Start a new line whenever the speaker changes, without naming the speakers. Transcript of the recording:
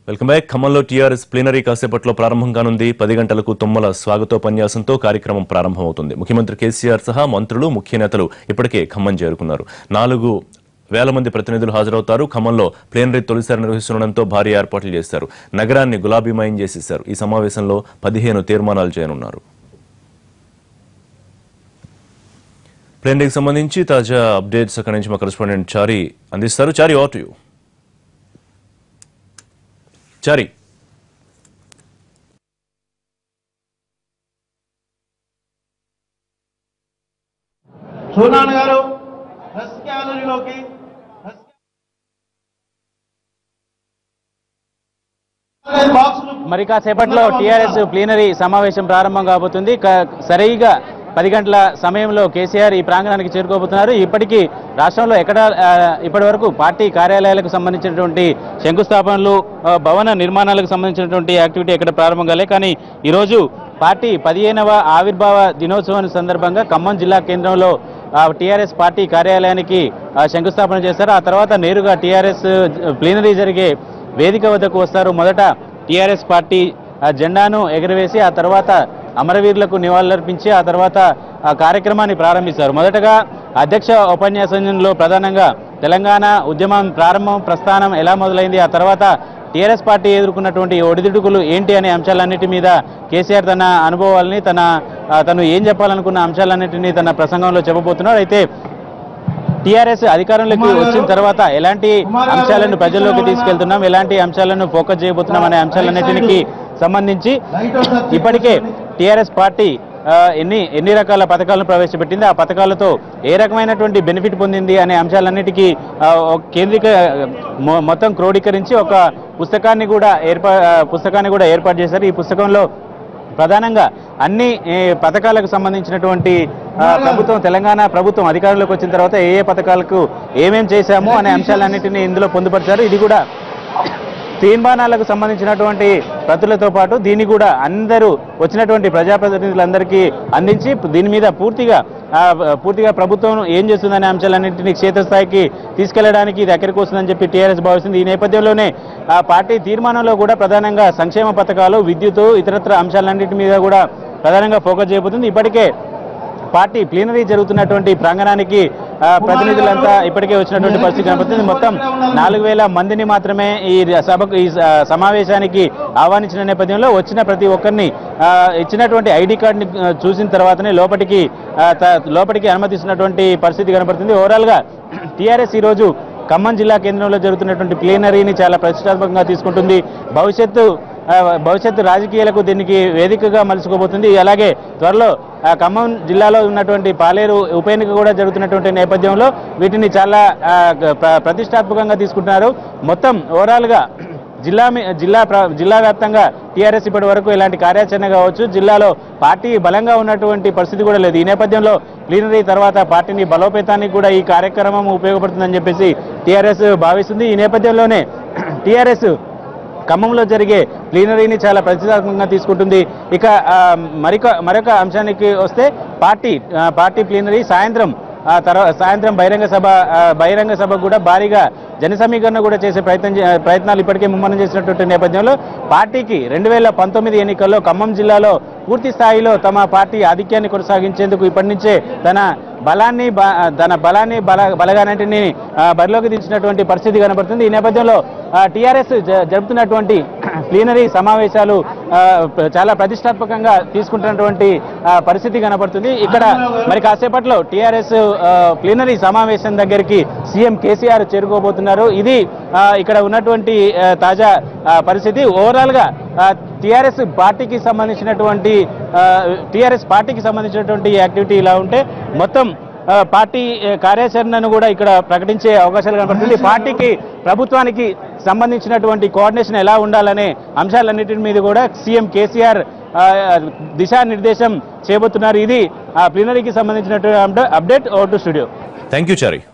welcome back ఖమ్మంలో TRS plenary కాసేపట్లో ప్రారంభం కానుంది పది గంటలకు తుమ్మల స్వాగతోపన్యాసంతో కార్యక్రమం ప్రారంభమవుతుంది ముఖ్యమంత్రి కేసీఆర్ సహా మంత్రులు ముఖ్య నేతలు ఇప్పటికే ఖమ్మం చేరుకున్నారు నాలుగు వేల మంది ప్రతినిధులు హాజరవుతారు ఖమ్మంలో ప్లేనరీ తొలిసారి నిర్వహిస్తుండడంతో భారీ ఏర్పాట్లు చేశారు నగరాన్ని గులాబీమయం చేసేశారు ఈ సమావేశంలో పదిహేను తీర్మానాలు చేయనున్నారు ప్లేనరీకి సంబంధించి తాజా అప్డేట్స్ అక్కడి నుంచి మా కరెస్పాండెంట్ చారి అందిస్తారు Chari over to you Chari
సోనాన్ గారు ప్రెస్ గ్యాలరీలోకి ప్రెస్ బాక్సులు
మరి కాసేపట్లో టీఆర్ఎస్ ప్లీనరీ సమావేశం ప్రారంభం కాబోతుంది క- సరిగా పది గంటల సమయంలో కేసీఆర్ ఈ ప్రాంగణానికి చేరుకోబోతున్నారు ఇప్పటికీ రాష్ట్రంలో ఎక్కడ ఆ, ఇప్పటి వరకు పార్టీ కార్యాలయాలకు సంబంధించినటువంటి శంకుస్థాపనలు ఆ, భవన నిర్మాణాలకు సంబంధించినటువంటి యాక్టివిటీ ఎక్కడ ప్రారంభం కాలే కానీ ఈరోజు పార్టీ పదిహేనవ ఆవిర్భావ దినోత్సవం సందర్భంగా ఖమ్మం జిల్లా కేంద్రంలో టీఆర్ఎస్ పార్టీ కార్యాలయానికి ఆ, శంకుస్థాపన చేస్తారు ఆ తర్వాత నేరుగా టీఆర్ఎస్ ప్లీనరీ జరిగే వేదిక వద్దకు వస్తారు మొదట టీఆర్ఎస్ పార్టీ ఆ జెండాను ఎగురవేసి ఆ తర్వాత అమరవీరులకు నివాళులర్పించి ఆ తర్వాత ఆ కార్యక్రమాన్ని ప్రారంభిస్తారు మొదటగా అధ్యక్ష ఉపన్యాసంలో ప్రధానంగా తెలంగాణ ఉద్యమం ప్రారంభం ప్రస్థానం ఎలా మొదలైంది ఆ తర్వాత టీఆర్ఎస్ పార్టీ ఎదుర్కొన్నటువంటి ఒడిదుడుకులు ఏంటి అనే అంశాలన్నిటి మీద కేసీఆర్ తన అనుభవాల్ని తన ఆ, తను ఏం చెప్పాలనుకున్న అంశాలన్నింటినీ తన ప్రసంగంలో చెప్పబోతున్నారు అయితే టీఆర్ఎస్ అధికారంలోకి వచ్చిన తర్వాత ఎలాంటి అంశాలను ప్రజల్లోకి తీసుకెళ్తున్నాం ఎలాంటి అంశాలను ఫోకస్ చేయబోతున్నాం అనే అంశాలన్నిటికి సంబంధించి ఇప్పటికే టీఆర్ఎస్ పార్టీ ఆ, ఎన్ని ఎన్ని రకాల పథకాలను ప్రవేశపెట్టింది ఆ పథకాలతో ఏ రకమైనటువంటి బెనిఫిట్ పొందింది అనే అంశాలన్నిటికీ ఆ, ఒక కేంద్రీక మొ- మొత్తం క్రోడీకరించి ఒక పుస్తకాన్ని కూడా ఏర్పా ఆ, పుస్తకాన్ని కూడా ఏర్పాటు చేశారు ఈ పుస్తకంలో ప్రధానంగా అన్ని ఏ, పథకాలకు సంబంధించినటువంటి ఆ, ప్రభుత్వం తెలంగాణ ప్రభుత్వం అధికారంలోకి వచ్చిన తర్వాత ఏ ఏ పథకాలకు ఏమేం చేశాము అనే అంశాలన్నింటినీ ఇందులో పొందుపరిచారు ఇది కూడా తీర్మానాలకు సంబంధించినటువంటి ప్రతులతో పాటు దీన్ని కూడా అందరూ వచ్చినటువంటి ప్రజాప్రతినిధులందరికీ అందించి దీని మీద పూర్తిగా ఆ, పూర్తిగా ప్రభుత్వం ఏం చేస్తుందనే అంశాలన్నింటినీ క్షేత్రస్థాయికి తీసుకెళ్లడానికి ఇది ఎక్కడికి వస్తుందని చెప్పి టీఆర్ఎస్ భావిస్తుంది ఈ నేపథ్యంలోనే ఆ పార్టీ తీర్మానంలో కూడా ప్రధానంగా సంక్షేమ పథకాలు విద్యుత్ ఇతరత్ర అంశాలన్నింటి మీద కూడా ప్రధానంగా ఫోకస్ చేయబోతుంది ఇప్పటికే పార్టీ ప్లీనరీ జరుగుతున్నటువంటి ప్రాంగణానికి ఆ, ప్రతినిధులంతా ఇప్పటికే వచ్చినటువంటి పరిస్థితి కనబడుతుంది మొత్తం నాలుగు వేల మందిని మాత్రమే ఈ సభకు ఈ స- సమావేశానికి ఆహ్వానించిన నేపథ్యంలో వచ్చిన ప్రతి ఒక్కరిని ఆ, ఇచ్చినటువంటి ఐడి కార్డుని ఆ, చూసిన తర్వాతనే లోపలికి ఆ, త- లోపలికి అనుమతిస్తున్నటువంటి పరిస్థితి కనబడుతుంది ఓవరాల్గా టీఆర్ఎస్ ఈరోజు ఖమ్మం జిల్లా కేంద్రంలో జరుగుతున్నటువంటి ప్లీనరీని చాలా ప్రతిష్టాత్మకంగా తీసుకుంటుంది భవిష్యత్తు ఆ, భవిష్యత్తు రాజకీయాలకు దీనికి వేదికగా మలుచుకోబోతుంది అలాగే త్వరలో ఆ, ఖమ్మం జిల్లాలో ఉన్నటువంటి పాలేరు ఉప ఎన్నిక కూడా జరుగుతున్నటువంటి నేపథ్యంలో వీటిని చాలా ఆ, ప్ర- ప్రతిష్టాత్మకంగా తీసుకుంటున్నారు మొత్తం ఓవరాల్గా జిల్లా మీ- జిల్లా ప్ర- జిల్లా వ్యాప్తంగా టీఆర్ఎస్ ఇప్పటి వరకు ఇలాంటి కార్యాచరణ కావచ్చు జిల్లాలో పార్టీ బలంగా ఉన్నటువంటి పరిస్థితి కూడా లేదు ఈ నేపథ్యంలో ప్లీనరీ తర్వాత పార్టీని బలోపేతానికి కూడా ఈ కార్యక్రమం ఉపయోగపడుతుందని చెప్పేసి టీఆర్ఎస్ భావిస్తుంది ఈ నేపథ్యంలోనే టీఆర్ఎస్ ఖమ్మంలో జరిగే ప్లీనరీని చాలా ప్రతిష్టాత్మకంగా తీసుకుంటుంది ఇక ఆ, మరిక మరొక అంశానికి వస్తే పార్టీ ఆ, పార్టీ ప్లీనరీ సాయంత్రం ఆ తర్వాత సాయంత్రం బహిరంగ సభ ఆ, బహిరంగ సభ కూడా భారీగా జన సమీకరణ కూడా చేసే ప్రయత్నం చే- ప్రయత్నాలు ఇప్పటికే ముమ్మరం చేసినటువంటి నేపథ్యంలో పార్టీకి రెండు వేల పంతొమ్మిది ఎన్నికల్లో ఖమ్మం జిల్లాలో పూర్తి స్థాయిలో తమ పార్టీ ఆధిక్యాన్ని కొనసాగించేందుకు ఇప్పటి నుంచే తన బలాన్ని బ- తన బలాన్ని బల బలగానంటిని ఆ, బరిలోకి దించినటువంటి పరిస్థితి కనబడుతుంది ఈ నేపథ్యంలో టీఆర్ఎస్ జరుపుతున్నటువంటి ప్లీనరీ సమావేశాలు ఆ, ప- చాలా ప్రతిష్టాత్మకంగా తీసుకుంటున్నటువంటి ఆ, పరిస్థితి కనబడుతుంది ఇక్కడ మరి కాసేపట్లో టీఆర్ఎస్ ప్లీనరీ సమావేశం దగ్గరికి సీఎం కేసీఆర్ చేరుకోబోతున్నారు ఇది ఆ, ఇక్కడ ఉన్నటువంటి ఆ, తాజా ఆ, పరిస్థితి ఓవరాల్ గా టీఆర్ఎస్ పార్టీకి సంబంధించినటువంటి టీఆర్ఎస్ పార్టీకి సంబంధించినటువంటి యాక్టివిటీ ఇలా ఉంటే మొత్తం ఆ, పార్టీ ఆ, కార్యాచరణను కూడా ఇక్కడ ప్రకటించే అవకాశాలు కనబడుతుంది పార్టీకి ప్రభుత్వానికి సంబంధించినటువంటి కోఆర్డినేషన్ ఎలా ఉండాలనే అంశాలన్నిటి మీద కూడా సీఎం కేసీఆర్ ఆ, దిశానిర్దేశం చేయబోతున్నారు ఇది ఆ ప్లీనరీకి సంబంధించినటువంటి అప్డేట్ ఓ to studio
thank you Chari